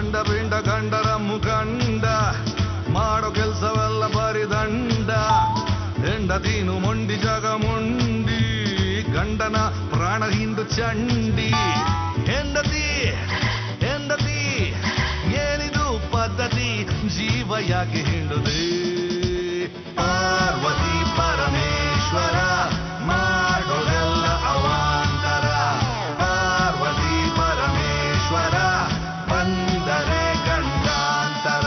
ಅಂಡ ಪಿಂಡ ಗಂಡರ ಮುಖಂಡ ಮಾಡೋ ಕೆಲ್ಸವೆಲ್ಲ ಬರಿದಂಡ ಹೆಂಡತೀನು ಮೊಂಡಿ ಜಗ ಮುಂಡಿ ಗಂಡನ ಪ್ರಾಣ ಹಿಂದು ಚಂಡಿ ಹೆಂಡತಿ ಹೆಂಡತಿ ಏನಿದು ಪದ್ಧತಿ ಜೀವ ಯಾಕೆ ಹಿಂಡುದೆ ಪಾರ್ವತಿ ಪರಮೇಶ್ವರ ಮಾಡೋದೆಲ್ಲ ಅವಾಂತರ ಪಾರ್ವತಿ ಪರಮೇಶ್ವರ ಬಂದರೆ ಗಂಡಾಂತರ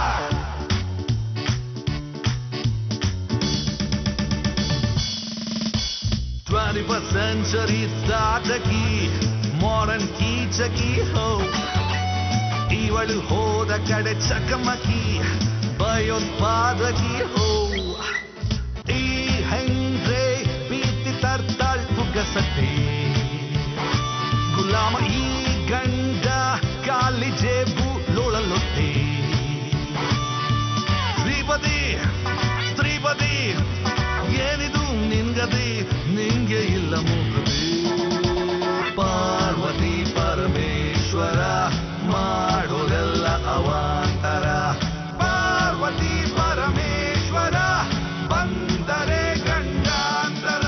ಟ್ವೆಂಟಿ ಫಸ್ಟ್ ಸೆಂಚುರಿ ಸಾಧಕಿ ಮಾಡರ್ನ್ ಕೀಚಕಿ ಹೋ ಇವಳು ಹೋದ ಕಡೆ ಚಕಮಕಿ ಭಯೋತ್ಪಾದಕಿ ಹೋ ಈ ಹೆಂಗ್ರೆ ಪ್ರೀತಿ ತರ್ತಾಳ್ ಪುಗಸತೆ ಗುಲಾಮ ಈ ಗಂಡ ಕಾಲಿ ಜೇಬು ಲೋಳಲೊತ್ತೆ ಶ್ರೀಪತಿ ಸ್ತ್ರೀಪತಿ ಏನಿದು ನಿನ್ಗದೆ ನಿಂಗೆ ಇಲ್ಲ ಮುಗದೆ ಪಾರ್ವತಿ ಪರಮೇಶ್ವರ ಮಾಡೋದೆಲ್ಲ ಅವಾಂತರ ಪಾರ್ವತಿ ಪರಮೇಶ್ವರ ಬಂದರೆ ಗಂಡಾಂತರ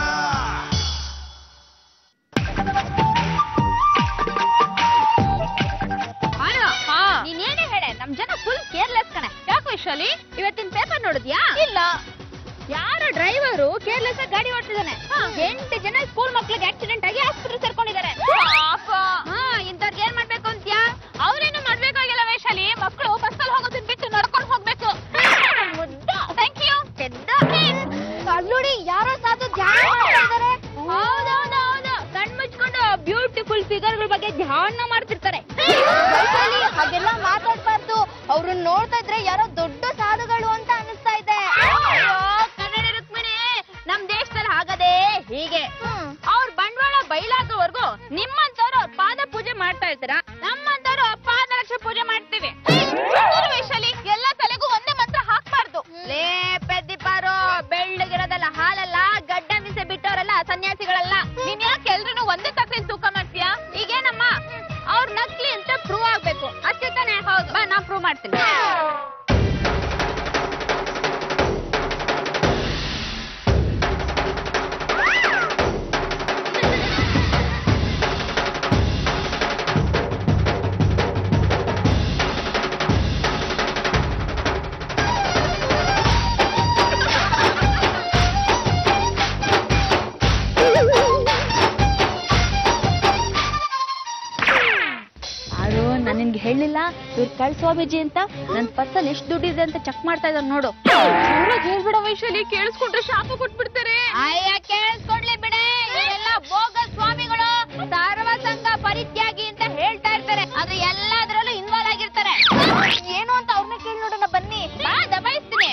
ನೀನೇನೇ ಹೇಳೆ ನಮ್ ಜನ ಫುಲ್ ಕೇರ್ಲೆಸ್ ಕಣೆ ಯಾಕೆ ವೈಶಾಲಿ ಇವತ್ತಿನ ಪೇಪರ್ ನೋಡಿದ್ಯಾ ಇಲ್ಲ ಯಾರು ಡ್ರೈವರು ಕೇರ್ಲೆಸ್ ಆಗಿ ಗಾಡಿ ಓಡ್ತಿದ್ದಾನೆ ಎಂಟು ಜನ ಸ್ಕೂಲ್ ಮಕ್ಳಿಗೆ ಆಕ್ಸಿಡೆಂಟ್ ಆಗಿ ಆಸ್ಪತ್ರೆ ಸೇರ್ಕೊಂಡಿದ್ದಾರೆ ಹಾ ಇಂಥವ್ರಿಗೆ ಏನ್ ಮಾಡ್ಬೇಕು ಅಂತ್ಯಾ ಅವ್ರೇನು ಮಾಡ್ಬೇಕಾಗಿಲ್ಲ ವೈಶಾಲಿ ಮಕ್ಕಳು ಬಸ್ಸಲ್ಲಿ ಹೋಗೋದನ್ನ ಬಿಟ್ಟು ನಡ್ಕೊಂಡು ಹೋಗ್ಬೇಕು ಥ್ಯಾಂಕ್ ಯು ಪೆದ್ದ ಅಲ್ಲೋಡಿ ಯಾರೋ ಸಾಧು ಧ್ಯಾನ ಮಾಡ್ತಾ ಇದ್ದಾರೆ ಹೌದೌದೌದು ಕಣ್ ಮುಚ್ಕೊಂಡು ಬ್ಯೂಟಿಫುಲ್ ಫಿಗರ್ಗಳ ಬಗ್ಗೆ ಧ್ಯಾನ ಮಾಡ್ತಿರ್ತಾರೆ ಹಾಗೆಲ್ಲ ಮಾತಾಡ್ಬಾರ್ದು ಅವ್ರನ್ನ ನೋಡ್ತಾ ಇದ್ರೆ ಯಾರೋ ದೊಡ್ಡ ಸಾಧುಗಳು ಅಂತ ಅನಿಸ್ತಾ ಇದೆ ಕನ್ನಡ ರುಕ್ಮಿಣಿ ನಮ್ ದೇಶದಲ್ಲಿ ಆಗದೆ ಹೀಗೆ ಅವ್ರ ಬಂಡವಾಳ ಬಯಲಾಗೋವರೆಗೂ ನಿಮ್ಮಂತವ್ರು ಅವ್ರ ಪಾದ ಪೂಜೆ ಮಾಡ್ತಾ ಇರ್ತೀರಾ ನಮ್ಮಂತವ್ರು ಪಾದರಕ್ಷೆ ಪೂಜೆ ಮಾಡ್ತೀವಿ ಸುಮ್ನಿರು ವೈಶಾಲಿ ಎಲ್ಲ ತಲೆಗೂ ಒಂದೇ ಮಂತ್ರ ಹಾಕ್ಬಾರ್ದು ಲೇ ಪೆದ್ದಿಪಾರು ಬೆಳ್ಳಗಿರೋದಲ್ಲ ಹಾಲಲ್ಲ ಗಡ್ಡ ಮೀಸೆ ಬಿಟ್ಟವರಲ್ಲ ಸನ್ಯಾಸಿಗಳಲ್ಲ ನೀನ್ ಯಾಕೆ ಎಲ್ರು ಒಂದೇ ತಕ್ಕಲಿ ತೂಕ ಮಾಡ್ತೀಯಾ ಈಗೇನಮ್ಮ ಅವ್ರ ನಕ್ಲಿ ಅಂತ ಪ್ರೂವ್ ಆಗ್ಬೇಕು ಅಷ್ಟೇ ತಾನೇ ಹೌದು ಬಾ ನಾ ಪ್ರೂವ್ ಮಾಡ್ತೀನಿ ಯಾರು ನಾನು ನಿನ್ಗೆ ಹೇಳಿಲ್ಲ ಇವ್ರು ಕಳ್ ಸ್ವಾಮೀಜಿ ಅಂತ ನನ್ ಪರ್ಸಲ್ ಎಷ್ಟು ದುಡ್ಡಿದೆ ಅಂತ ಚೆಕ್ ಮಾಡ್ತಾ ಇದ್ದಾರೆ ನೋಡು ಹೇಳ್ಬಿಡ ವೈಶಾಲಿ ಕೇಳಿಸ್ಕೊಂಡ್ರೆ ಶಾಪ ಕೊಟ್ಬಿಡ್ತಾರೆ ಅಯ್ಯ ಕೇಳಿಸ್ಕೊಡ್ಲಿ ಬಿಡೆ ಇವರೆಲ್ಲ ಭೋಗ ಸ್ವಾಮಿಗಳು ಸರ್ವಸಂಗ ಪರಿತ್ಯಾಗಿ ಅಂತ ಹೇಳ್ತಾ ಇರ್ತಾರೆ ಆದ್ರೆ ಎಲ್ಲಾದ್ರಲ್ಲೂ ಇನ್ವಾಲ್ವ್ ಆಗಿರ್ತಾರೆ ಏನು ಅಂತ ಅವ್ರನ್ನ ಕೇಳಿ ನೋಡೋಣ ಬನ್ನಿ ಬಾ ದಬಾಯಿಸ್ತೀನಿ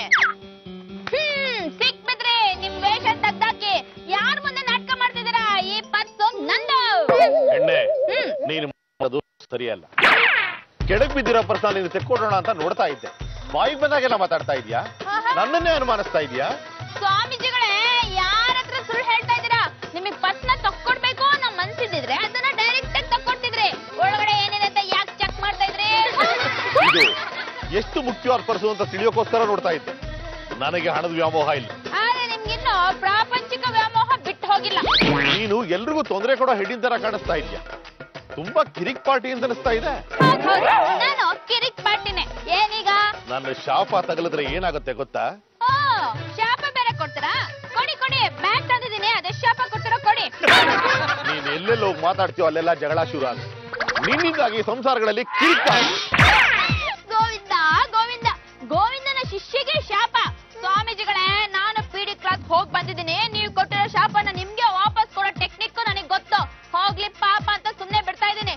ಹ್ಮ್ ಸಿಕ್ಬಿದ್ರಿ ನಿಮ್ ವೇಷ ತೆಗ್ದಾಕಿ ಯಾರ ಮುಂದೆ ನಾಟಕ ಮಾಡ್ತಿದ್ದೀರಾ ಈ ಪರ್ಸು ನಂದು ಎಣ್ಣೆ ಹ್ಮ್ ನೀನು ಮಾಡೋದು ಸರಿಯಲ್ಲ ಕೆಳಗ್ ಬಿದ್ದಿರೋ ಪರ್ಸ ನೀನು ತೆಕ್ಕೊಡೋಣ ಅಂತ ನೋಡ್ತಾ ಇದ್ದೆ ಬಾಯಿಗೆ ಬಂದಾಗೆಲ್ಲ ಮಾತಾಡ್ತಾ ಇದೀಯಾ ನನ್ನನ್ನೇ ಅನುಮಾನಿಸ್ತಾ ಇದೀಯಾ ಸ್ವಾಮೀಜಿಗಳೇ ಯಾರ ಹತ್ರ ಸುಳ್ಳು ಹೇಳ್ತಾ ಇದ್ದೀರಾ ನಿಮಗೆ ಪರ್ಸ್ನ ತಕ್ಕೊಡ್ಬೇಕು ಅನ್ನೋ ಮನ್ಸಿದ್ರೆ ಅದನ್ನ ಡೈರೆಕ್ಟ್ ಆಗಿ ತಕ್ಕೊಡ್ತಿದ್ರಿ ಒಳಗಡೆ ಏನಿದೆ ಅಂತ ಯಾಕೆ ಚೆಕ್ ಮಾಡ್ತಾ ಇದ್ರಿ ಇದು ಎಷ್ಟು ಮುಖ್ಯವಾದ ಪರ್ಸು ಅಂತ ತಿಳಿಯೋಕೋಸ್ಕರ ನೋಡ್ತಾ ಇದ್ದೆ ನನಗೆ ಹಣದ ವ್ಯಾಮೋಹ ಇಲ್ಲ ಆದ್ರೆ ನಿಮ್ಗಿನ್ನು ಪ್ರಾಪಂಚಿಕ ವ್ಯಾಮೋಹ ಬಿಟ್ಟು ಹೋಗಿಲ್ಲ ನೀನು ಎಲ್ರಿಗೂ ತೊಂದರೆ ಕೊಡೋ ಹೆಡ್ಡಿನ ತರ ಕಾಣಿಸ್ತಾ ಇದೆಯಾ ತುಂಬಾ ಕಿರಿಕ್ ಪಾರ್ಟಿ ಅಂತ ಅನಿಸ್ತಾ ಇದೆ ಹೌದ್ ಹೌದು. ನಾನು ಕಿರಿಕ್ ಪಾಟಿನೇ ಏನೀಗ ನನ್ನ ಶಾಪ ತಗಲಿದ್ರೆ ಏನಾಗುತ್ತೆ ಗೊತ್ತಾ ಓ ಶಾಪ ಬೇರೆ ಕೊಡ್ತೀರಾ ಕೊಡಿ ಕೊಡಿ ಬ್ಯಾಗ್ ತಂದಿದ್ದೀನಿ ಅದೇ ಶಾಪ ಕೊಡ್ತೀರಾ ಕೊಡಿ ನೀನ್ ಎಲ್ಲೆಲ್ಲಿ ಹೋಗಿ ಮಾತಾಡ್ತೀಯೋ ಅಲ್ಲೆಲ್ಲ ಜಗಳ ಶುರು ಆಗ ನಿನ್ನಿಂದಾಗಿ ಸಂಸಾರಗಳಲ್ಲಿ ಕಿರಿಕ್ ಆಗಿ ಗೋವಿಂದ ಗೋವಿಂದ ಗೋವಿಂದನ ಶಿಷ್ಯಗೆ ಶಾಪ ಸ್ವಾಮೀಜಿಗಳೇ ನಾನು ಪಿಡಿ ಕ್ಲಾಸ್ ಹೋಗ್ ಬಂದಿದ್ದೀನಿ ನೀವು ಕೊಟ್ಟಿರೋ ಶಾಪನ ನಿಮ್ಗೆ ವಾಪಸ್ ಕೊಡೋ ಟೆಕ್ನಿಕ್ ನನಗೆ ಗೊತ್ತು ಹೋಗ್ಲಿ ಪಾಪ ಅಂತ ಸುಮ್ನೆ ಬಿಡ್ತಾ ಇದ್ದೀನಿ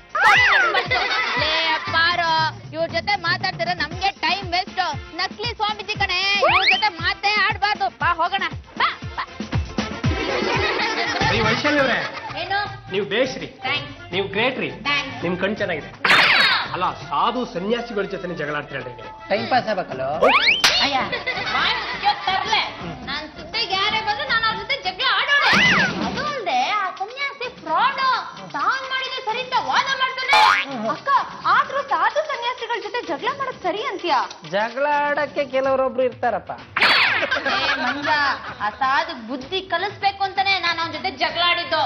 ಲೇ ಪಾರೋ ಇವ್ರ ಜೊತೆ ಮಾತಾಡ್ತಿರ ನಮ್ಗೆ ಟೈಮ್ ವೇಸ್ಟ್ ನಕಲಿ ಸ್ವಾಮೀಜಿ ಕಣೆ ಇವ್ರ ಜೊತೆ ಮಾತೇ ಆಡ್ಬಾರ್ದು ಬಾ ಹೋಗೋಣ ಬಾ ಬಾ. ಈ ವೈಶಾಲಿ ಅವರೇ ಏನು ನೀವು ಬೇಸ್ರಿ ಥ್ಯಾಂಕ್ಸ್ ನೀವು ಗ್ರೇಟ್ ರೀ ಥ್ಯಾಂಕ್ಸ್ ನಿಮ್ ಕಣ್ ಚೆನ್ನಾಗಿದೆ ಅಲ್ಲ ಸಾಧು ಸನ್ಯಾಸಿಗಳ ಜೊತೆ ಜಗಳ ಆಡ್ತೀರಿ ನೀವು ಟೈಮ್ ಪಾಸ್ ಆಗ್ಬೇಕಲ್ಲ ಅಯ್ಯ ಬಾಯ್ ಮುಚ್ಚ್ಕೊಂಡ್ ತರ್ಲೆ ನಾನ್ ಸುದ್ದಿಗೆ ಯಾರೇ ಬಂದ್ರು ನಾನು ಅವ್ರ ಜೊತೆ ಜಗಳ ಆಡೋಣ ಅದು ಅಲ್ದೆ ಆ ಸನ್ಯಾಸಿ ಫ್ರಾಡ್ ತಾನ್ ಮಾಡಿದ್ರೆ ಸರಿ ಅಂತ ವಾದ ಮಾಡ್ತಾನೆ ಅಕ್ಕ ಆದ್ರೂ ಸಾಧು ಸನ್ಯಾಸಿಗಳ ಜೊತೆ ಜೊತೆ ಜಗಳ ಮಾಡೋದ್ ಸರಿ ಅಂತೀಯಾ ಜಗಳ ಆಡಕ್ಕೆ ಕೆಲವರೊಬ್ರು ಇರ್ತಾರಪ್ಪ ಏ ಮಂಜ ಆ ಸಾಧು ಬುದ್ಧಿ ಕಲಿಸ್ಬೇಕು ಅಂತಾನೆ ನಾನು ಅವನ ಜೊತೆ ಜಗಳ ಆಡಿದ್ದು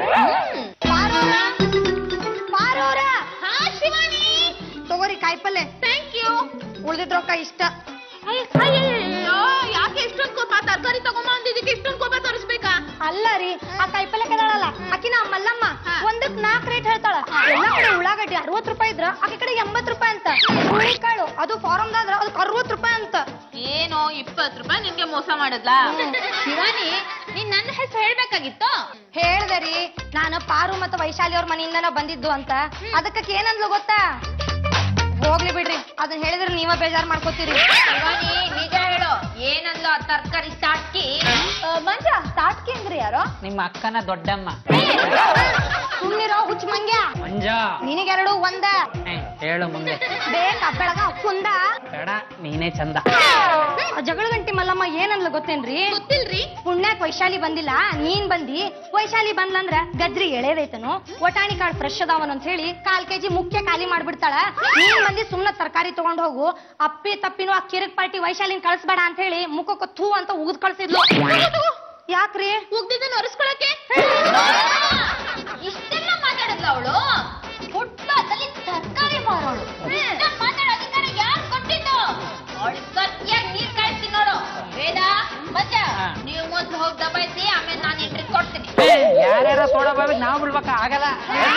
ಪಾರೋರ ಹಾ ಶಿವಾನಿ ತಗೋರಿ ಕಾಯಿಪಲ್ಲೆ ಥ್ಯಾಂಕ್ ಯು ಉಳ್ದಿದ್ ರೊಕ್ಕ ಇಷ್ಟ ಅಯ್ಯೋ ಯಾಕೆ ಇಷ್ಟೊಂದು ಕೋಪ ತರಕಾರಿ ತಗೊಂಬ ಅಂದಿದ್ದಕ್ಕೆ ಇಷ್ಟೊಂದು ಕೋಪ ತೋರಿಸ್ಬೇಕಾ ಅಲ್ಲ ರೀ ಆ ಕಾಯಿಪಲ್ಲೆ ಕದಾಳಲ್ಲ ಆಕಿನ ಮಲ್ಲಮ್ಮ ಒಂದಕ್ ನಾಲ್ಕ್ ರೇಟ್ ಹೇಳ್ತಾಳ ಎಲ್ಲಾ ಕಡೆ ಉಳ್ಳಾಗಡ್ಡಿ ಅರವತ್ ರೂಪಾಯಿ ಇದ್ರ ಆಕಿ ಕಡೆ ಎಂಬತ್ ರೂಪಾಯಿ ಅಂತ ಹುಳಿಕಾಳು ಅದು ಫಾರಮ್ದಾದ್ರ ಅದಕ್ಕೆ ಅರವತ್ ರೂಪಾಯಿ ಅಂತ ಏನೋ ಇಪ್ಪತ್ತು ರೂಪಾಯಿ ನಿನ್ಗೆ ಮೋಸ ಮಾಡಿದ್ಲಾ ಶಿವಾನಿ ನೀನ್ ನನ್ನ ಹೆಸರು ಹೇಳ್ಬೇಕಾಗಿತ್ತು ಹೇಳ್ದೆ ರೀ ನಾನು ಪಾರು ಮತ್ತು ವೈಶಾಲಿ ಅವ್ರ ಮನೆಯಿಂದನ ಬಂದಿದ್ದು ಅಂತ ಅದಕ್ಕೆ ಏನಂದ್ಲು ಗೊತ್ತಾ ಹೋಗ್ಲಿ ಬಿಡ್ರಿ ಅದನ್ನ ಹೇಳಿದ್ರೆ ನೀವ ಬೇಜಾರ್ ಮಾಡ್ಕೋತೀರಿ ಶಿವಾನಿ ನಿಜ ಹೇಳು ಏನಂದ್ಲು ಆ ತರಕಾರಿ ಸಾಟ್ಕಿ ಮಂಜ ತಾಟ್ಕಿ ಅಂದ್ರಿ ಯಾರೋ ನಿಮ್ಮ ಅಕ್ಕನ ದೊಡ್ಡಮ್ಮ ಸುಮ್ನಿರೋ ಹುಚ್ಚ ಮಂಗ್ಯ ಮಂಜ ನಿನಗೆರಡು ಒಂದ ಏ, ಹೇಳು ಮುಂದೆ ಬೇಕಾ ಬೆಳಗ ಕುಂದ ಬೇಡ ನೀನೇ ಚಂದ ಆ ಜಗಳ ಗಂಟಿ ಮಲ್ಲಮ್ಮ ಏನಂದ್ಲು ಗೊತ್ತೇನ್ರಿ ಗೊತ್ತಿಲ್ರಿ ಪುಣ್ಯಾಕ್ ವೈಶಾಲಿ ಬಂದಿಲ್ಲ ನೀನ್ ಬಂದಿ ವೈಶಾಲಿ ಬಂದ್ಲಂದ್ರ ಗಜ್ರಿ ಎಳೆದೈತನು ಒಟಾಣಿ ಕಾಳು ಫ್ರೆಶ್ ಅದಾವನ್ ಅಂತ ಹೇಳಿ ಕಾಲ್ ಕೆಜಿ ಮುಖ್ಯ ಖಾಲಿ ಮಾಡ್ಬಿಡ್ತಾಳ ನೀನ್ ಬಂದಿ ಸುಮ್ನ ತರಕಾರಿ ತಗೊಂಡ್ ಹೋಗು ಅಪ್ಪಿ ತಪ್ಪಿನೂ ಆ ಕಿರಿಕ್ ಪಾರ್ಟಿ ವೈಶಾಲಿನ್ ಕಳ್ಸ್ಬೇಡ ಅಂತ ಹೇಳಿ ಮುಖಕ್ಕೆ ಥೂ ಅಂತ ಉಗ್ದ್ ಕಳ್ಸಿದ್ಲು ಯಾಕ್ರಿ ಉಗ್ದಿದ್ದನ್ನ ಒರೆಸ್ಕೊಳಕ್ಕೆ ಇಷ್ಟೆಲ್ಲ ಮಾತಾಡಿದ್ಲ ಅವಳು ಹುಟ್ಲದಲ್ಲಿ ತರಕಾರಿ ಮಾರೋಳು ಮಾತಾಡೋ ಅಧಿಕಾರ ಯಾರು ಕೊಟ್ಟಿದ್ದು ಅವಳು ಸತ್ಯಾಗಿ ನೀರ್ ಕಾಯಿಸ್ತೀನಿ ನೋಡು ವೇದ ಮಚ್ಚ ಹಾ. ನೀವು ಮೊದ್ಲು ಹೋಗಿ ದಬಾಯಿಸಿ ಆಮೇಲೆ ನಾನು ಎಂಟ್ರಿ ಕೊಡ್ತೀನಿ ಯಾರ್ಯಾರ ಸೋಡಾ ಬಾಬಿಗೆ ನಾವು ಬಿಡ್ಬೇಕ ಆಗಲ್ಲ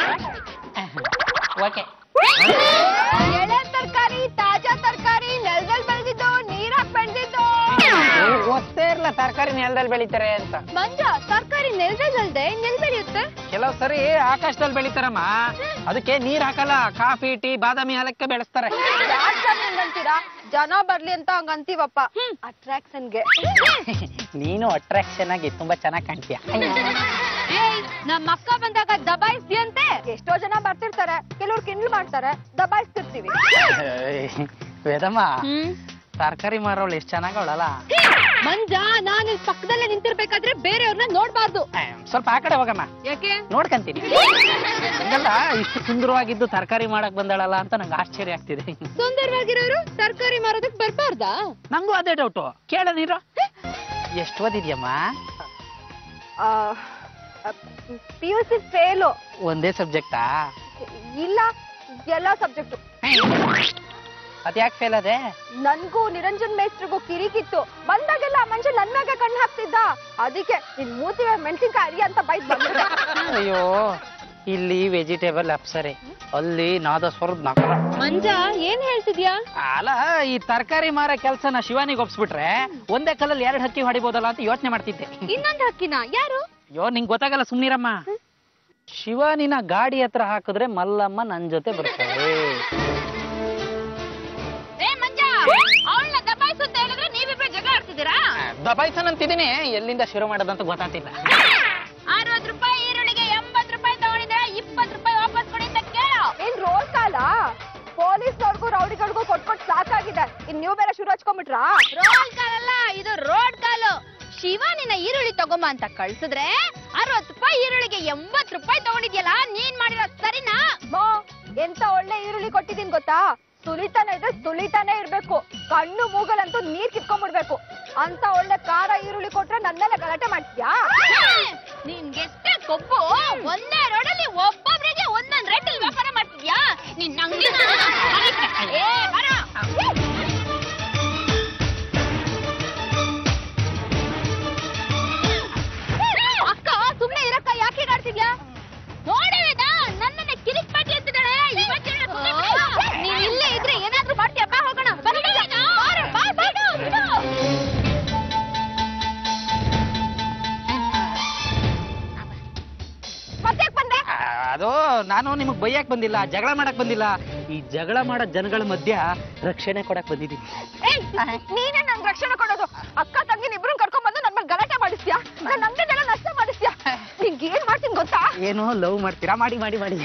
ಓಕೆ ಎಳೆ ತರಕಾರಿ ತಾಜಾ ತರಕಾರಿ ನೆಲದಲ್ಲಿ ಬೆಳೆದಿದ್ದು ನೀರಾಕ್ ಬೆಳೆದಿದ್ದು ಗೊತ್ತೇ ಇರ್ಲ ತರಕಾರಿ ನೆಲದಲ್ಲಿ ಬೆಳಿತಾರೆ ಅಂತ ಮಂಜ ತರಕಾರಿ ನೆಲದಲ್ಲದೆ ನೆಲ್ ಬೆಳೆಯುತ್ತೆ ಕೆಲವ್ ಸರಿ ಆಕಾಶದಲ್ಲಿ ಬೆಳಿತಾರಮ್ಮ ಅದಕ್ಕೆ ನೀರ್ ಹಾಕಲ್ಲ ಕಾಫಿ ಟೀ ಬಾದಾಮಿ ಹಾಲಕ್ಕೆ ಬೆಳೆಸ್ತಾರೆ ಅಂತೀರಾ ಜನ ಬರ್ಲಿ ಅಂತ ಹಂಗ ಅಂತೀವಪ್ಪ ಅಟ್ರಾಕ್ಷನ್ಗೆ ನೀನು ಅಟ್ರಾಕ್ಷನ್ ಆಗಿ ತುಂಬಾ ಚೆನ್ನಾಗಿ ಕಾಣ್ತೀಯ ನಮ್ಮ ಅಕ್ಕ ಬಂದಾಗ ದಬಾಯಿಸ್ತೀಯಂತೆ ಎಷ್ಟೋ ಜನ ಬರ್ತಿರ್ತಾರೆ ಕೆಲವ್ರು ಕಿಂಡ್ಲ್ ಮಾಡ್ತಾರೆ ದಬಾಯಿಸ್ತಿರ್ತೀವಿ ವೇದಮ್ಮ ತರಕಾರಿ ಮಾರೋಳು ಎಷ್ಟ್ ಚೆನ್ನಾಗವಳಲ್ಲ ಮಂಜ ನಾನು ಇಲ್ಲಿ ಪಕ್ಕದಲ್ಲೇ ನಿಂತಿರ್ಬೇಕಾದ್ರೆ ಬೇರೆಯವ್ರನ್ನ ನೋಡ್ಬಾರ್ದು ಸ್ವಲ್ಪ ಆ ಕಡೆ ಹೋಗಮ್ಮ ಯಾಕೆ ನೋಡ್ಕಂತೀನಿ ಹಂಗಲ್ಲ ಇಷ್ಟು ಸುಂದರವಾಗಿದ್ದು ತರಕಾರಿ ಮಾಡಕ್ ಬಂದಾಳಲ್ಲ ಅಂತ ನಂಗೆ ಆಶ್ಚರ್ಯ ಆಗ್ತಿದೆ ಸುಂದರವಾಗಿರೋರು ತರಕಾರಿ ಮಾರೋದಕ್ ಬರ್ಬಾರ್ದಾ ನಂಗೂ ಅದೇ ಡೌಟು ಕೇಳ ನೀರು ಎಷ್ಟು ಓದಿದ್ಯಮ್ಮ ಪಿ ಯು ಸಿ ಫೇಲು ಒಂದೇ ಸಬ್ಜೆಕ್ಟಾ ಇಲ್ಲ ಎಲ್ಲಾ ಸಬ್ಜೆಕ್ಟು ಅದ್ಯಾಕೆ ಫೇಲ್ ಅದೇ ನನ್ಗೂ ನಿರಂಜನ್ ಮೇಸ್ಟ್ರಿಗೂ ಕಿರಿಕಿತ್ತು ಬಂದಾಗೆಲ್ಲ ಆ ಮನುಷ್ಯ ನನ್ ಮ್ಯಾಗೆ ಕಣ್ಣು ಹಾಕ್ತಿದ್ದ ಅದಕ್ಕೆ ನಿನ್ ಮೂತಿ ಮೆಣಸಿನ್ಕಾಯಿ ಅರಿ ಅಂತ ಬೈಕ್ ಬಂದ ಅಯ್ಯೋ ಇಲ್ಲಿ ವೆಜಿಟೇಬಲ್ ಅಪ್ಸರೆ ಅಲ್ಲಿ ನಾದಸ್ವರದ ನಕಲ ಮಂಜ ಏನ್ ಹೇಳ್ತಿದ್ಯಾ ಅಲ್ಲ ಈ ತರಕಾರಿ ಮಾರ ಕೆಲ್ಸನ ಶಿವಾನಿಗೆ ಒಪ್ಸ್ಬಿಟ್ರೆ ಒಂದೇ ಕಲ್ಲಲ್ಲಿ ಎರಡು ಹಕ್ಕಿ ಹೊಡಿಬೋದಲ್ಲ ಅಂತ ಯೋಚನೆ ಮಾಡ್ತಿದ್ದೆ ಇನ್ನೊಂದ್ ಹಕ್ಕಿನ ಯಾರು ಅಯ್ಯೋ ನಿಂಗ್ ಗೊತ್ತಾಗಲ್ಲ ಸುಮ್ನಿರಮ್ಮ ಶಿವಾನಿನ ಗಾಡಿ ಹತ್ರ ಹಾಕಿದ್ರೆ ಮಲ್ಲಮ್ಮ ನನ್ ಜೊತೆ ಬರ್ತಾಳೆ ಏ ಮಂಜ ಅವಳನ್ನ ದಬಾಯಿಸು ಅಂತ ಹೇಳಿದ್ರೆ ನೀವಿಬ್ರು ಜಗಳ ಆಡ್ತಿದ್ದೀರಾ ದಬಾಯ್ಸನಂತಿದ್ದೀನಿ ಎಲ್ಲಿಂದ ಶುರು ಮಾಡೋದಂತ ಗೊತ್ತಾಗ್ತಿಲ್ಲ ಅರವತ್ತು ರೂಪಾಯಿ ಈರುಳ್ಳಿಗೆ ಎಂಬತ್ತು ರೂಪಾಯಿ ತಗೊಂಡಿದ್ರೆ ಇಪ್ಪತ್ತು ರೂಪಾಯಿ ವಾಪಸ್ ಕೊಡಿ ಅಂತ ಕೇಳು ಏನ್ ರೋಡ್ ಕಾಲ ಪೊಲೀಸ್ನವ್ರಿಗೂ ರೌಡಿಗಳಿಗೂ ಕೊಟ್ಕೊಟ್ ಸಾಕಾಗಿದೆ ಇನ್ ನೀವು ಬೇರೆ ಶುರು ಹಚ್ಕೊಂಡ್ಬಿಟ್ರಾ ರೋಡ್ ಕಾಲ್ ಅಲ್ಲ ಇದು ರೋಡ್ ಕಾಲು ಶಿವ ನಿನ್ನ ಈರುಳ್ಳಿ ತಗೊಂಬ ಅಂತ ಕಳ್ಸಿದ್ರೆ ಅರವತ್ತು ರೂಪಾಯಿ ಈರುಳ್ಳಿಗೆ ಎಂಬತ್ತು ರೂಪಾಯಿ ತಗೊಂಡಿದ್ಯಲ್ಲ ನೀನ್ ಮಾಡಿರೋದ್ ಸರಿನಾ ಮೋ ಎಂತ ಒಳ್ಳೆ ಈರುಳ್ಳಿ ಕೊಟ್ಟಿದೀನಿ ಗೊತ್ತಾ ಸುಲಿತಾನೆ ಇದ್ರೆ ಸುಲಿತಾನೆ ಇರ್ಬೇಕು ಕಣ್ಣು ಮೂಗಲಂತೂ ನೀರ್ ಕಿತ್ಕೊಂಡ್ಬಿಡ್ಬೇಕು ಅಂತ ಒಳ್ಳೆ ಖಾರ ಈರುಳ್ಳಿ ಕೊಟ್ರೆ ನನ್ನೆಲ್ಲ ಗಲಾಟೆ ಮಾಡ್ತೀಯಾ ನಿನ್ಗೆಷ್ಟೇ ಕೊಬ್ಬು ಒಂದೇ ರೋಡಲ್ಲಿ ಒಬ್ಬೊಬ್ರಿಗೆ ಒಂದೊಂದ್ ರೇಟಲ್ಲಿ ವ್ಯಾಪಾರ ಮಾಡ್ತಿದ್ಯಾ ನಿನ್ನ ಅಂಗಡಿನ ಏ ಬರ ಅಕ್ಕ ಸುಮ್ನೆ ಇರಕ್ಕ ಯಾಕೆ ಹೀಗಾಡ್ತಿದ್ಯಾ ನೋಡಿದ ನನ್ನನ್ನ ಕಿರಿಕ್ ಪಾಟಿ ಅಂತಿದ್ದಾಳೆ ಇವತ್ತು ನೀನ್ ಇಲ್ಲೇ ಇದ್ರೆ ಏನಾದ್ರೂ ಮಾಡ್ತೀಯ ಬಾ ಹೋಗೋಣ ಬನ್ನಿ, ಬಾರು, ಬಾ, ಬಿಡು, ಬಿಡು. ಮತ್ತ್ಯಾಕ್ ಬಂದೆ ಆ, ಅದು ನಾನು ನಿಮಗ್ ಬೈಯಕ್ ಬಂದಿಲ್ಲ ಜಗಳ ಮಾಡಕ್ ಬಂದಿಲ್ಲ ಈ ಜಗಳ ಮಾಡೋ ಜನಗಳ ಮಧ್ಯ ರಕ್ಷಣೆ ಕೊಡಕ್ ಬಂದಿದ್ದೀನಿ ಏಯ್, ನೀನೇ ನನ್ ರಕ್ಷಣೆ ಕೊಡೋದು ಅಕ್ಕ ತಂಗಿನ ಇಬ್ರನ್ನ ಕರ್ಕೊಂಡ್ ಬಂದು ನನ್ ಮೇಲೆ ಗಲಾಟೆ ಮಾಡಿಸ್ತೀಯಾ ನನ್ನ ಅಂಗಡಿನೆಲ್ಲ ನಷ್ಟ ಮಾಡಿಸ್ತೀಯಾ ನಿಂಗೆ ಏನ್ ಮಾಡ್ತೀನಿ ಗೊತ್ತಾ ಏನೋ ಲವ್ ಮಾಡ್ತೀರಾ ಮಾಡಿ ಮಾಡಿ ಮಾಡಿ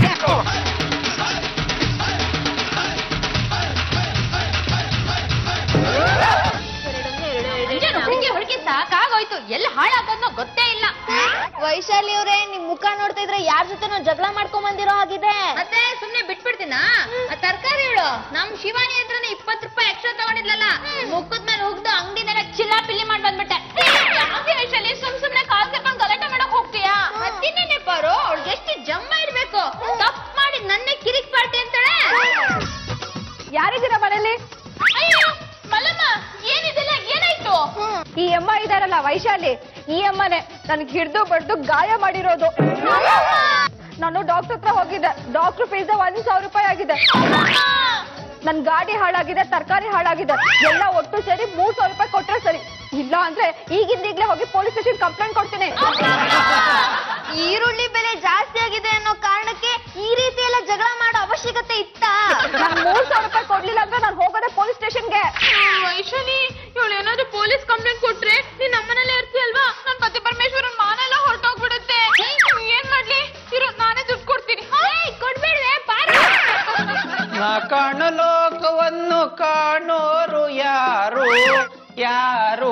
ಹುಡುಗಿ ಹುಡುಗಿ ಸಾಕಾಗೋಯ್ತು ಎಲ್ಲಿ ಹಾಳಾಗೋದ್ನೋ ಗೊತ್ತೇ ಇಲ್ಲ ವೈಶಾಲಿ ಅವ್ರೆ ನಿಮ್ ಮುಖ ನೋಡ್ತಾ ಇದ್ರೆ ಯಾರ ಜೊತೆ ಜಗಳ ಮಾಡ್ಕೊಂಡ್ ಬಂದಿರೋ ಆಗಿದೆ ಮತ್ತೆ ಸುಮ್ನೆ ಬಿಟ್ಬಿಟ್ಟು ಬಿಡ್ತೀನಾ ಆ ತರಕಾರಿ ಹೇಳು ನಮ್ ಶಿವಾನಿ ಹತ್ರನೇ ಇಪ್ಪತ್ತು ರೂಪಾಯಿ ಎಕ್ಸ್ಟ್ರಾ ತಗೊಂಡಿದ್ಲಲ್ಲ ಮುಖದ ಮೇಲೆ ಹೋಗ್ದು ಅಂಗಡಿನೆಲ್ಲ ಚಿಲ್ಲ ಪಿಲ್ಲಿ ಮಾಡಿ ಬಂದ್ಬಿಟ್ಟೆ ಯಾಕೆ ವೈಶಾಲಿ ಸುಮ್ ಸುಮ್ನೆ ಕಾಲ್ ತಕೊಂಡ್ ಗಲಾಟೆ ಮಾಡಕ್ ಹೋಗ್ತೀಯಾ ಮತ್ತಿನ್ನೇನೆ ಪಾರು ಅವ್ಳಿಗೆ ಎಷ್ಟು ಜಮ್ಮ ಇರ್ಬೇಕು ತಪ್ಪು ಮಾಡಿ ನನ್ನೇ ಕಿರಿಕ್ ಪಾರ್ಟಿ ಅಂತಾಳೆ ಯಾರಿದ್ದೀರ ಮನೇಲಿ ಅಯ್ಯೋ ಮಲ್ಲಮ್ಮ ಏನಿದೆಲ್ಲ ಏನಾಯ್ತು ಈ ಅಮ್ಮ ಇದಾರಲ್ಲ ವೈಶಾಲಿ ಈ ಅಮ್ಮನೆ ನನ್ಗೆ ಹಿಡ್ದು ಬಡ್ದು ಗಾಯ ಮಾಡಿರೋದು ನಾನು ಡಾಕ್ಟರ್ ಹತ್ರ ಹೋಗಿದ್ದೆ ಡಾಕ್ಟರ್ ಫೀಸ್ ಒಂದ್ ಸಾವಿರ ರೂಪಾಯಿ ಆಗಿದೆ ನನ್ ಗಾಡಿ ಹಾಳಾಗಿದೆ ತರಕಾರಿ ಹಾಳಾಗಿದೆ ಎಲ್ಲ ಒಟ್ಟು ಸೇರಿ ಮೂರ್ ಸಾವಿರ ರೂಪಾಯಿ ಕೊಟ್ರೆ ಸರಿ ಇಲ್ಲ ಅಂದ್ರೆ ಈಗಿಂದ ಈಗ್ಲೇ ಹೋಗಿ ಪೊಲೀಸ್ ಸ್ಟೇಷನ್ ಕಂಪ್ಲೇಂಟ್ ಕೊಡ್ತೀನಿ ಈರುಳ್ಳಿ ಬೆಲೆ ಜಾಸ್ತಿ ಆಗಿದೆ ಅನ್ನೋ ಕಾರಣಕ್ಕೆ ಈ ರೀತಿ ಎಲ್ಲ ಜಗಳ ಮಾಡೋ ಅವಶ್ಯಕತೆ ಇತ್ತಾ ನಾನ್ ಮೂರ್ ಸಾವಿರ ರೂಪಾಯಿ ಕೊಡ್ಲಿಲ್ಲ ಅಂದ್ರೆ ನಾನು ಹೋಗೋದೆ ಪೊಲೀಸ್ ಸ್ಟೇಷನ್ಗೆ ವೈಶಾಲಿ ಇವಳು ಏನಾದ್ರು ಪೊಲೀಸ್ ಕಂಪ್ಲೇಂಟ್ ಕೊಟ್ರೆ ನೀನ್ ನಮ್ಮನೇಲೆ ಇರ್ತೀಯಲ್ವಾ ನನ್ ಪತಿ ಪರಮೇಶ್ವರನ್ ಮಾನೆಲ್ಲ ಹೊರಟೋಗ್ಬಿಡುತ್ತೆ ಏನ್ ಮಾಡ್ಲಿ ಇರೋ ನಾನೇ ದುಡ್ಡು ಕೊಡ್ತೀನಿ ಕೊಡ್ಬೇಡ್ವೆ ನಾ ಕಾಣು ಲೋಕವನ್ನು ಕಾಣೋರು ಯಾರು ಯಾರು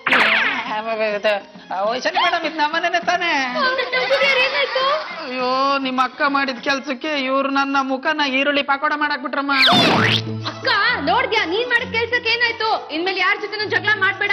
ವೈಶಾಲಿ ಮೇಡಮ್ ಇದು ನಮ್ಮನೇನೆ ತಾನೇ ಅಯ್ಯೋ ನಿಮ್ಮ ಅಕ್ಕ ಮಾಡಿದ ಕೆಲ್ಸಕ್ಕೆ ಇವ್ರು ನನ್ನ ಮುಖನ ಈರುಳ್ಳಿ ಪಕೋಡ ಮಾಡಕ್ ಬಿಟ್ರಮ್ಮ ಅಕ್ಕ ನೋಡ್ದ್ಯಾ ನೀನ್ ಮಾಡಿದ ಕೆಲ್ಸಕ್ಕೆ ಏನಾಯ್ತು ಇನ್ಮೇಲೆ ಯಾರ ಜೊತೆ ಜಗಳ ಮಾಡ್ಬೇಡ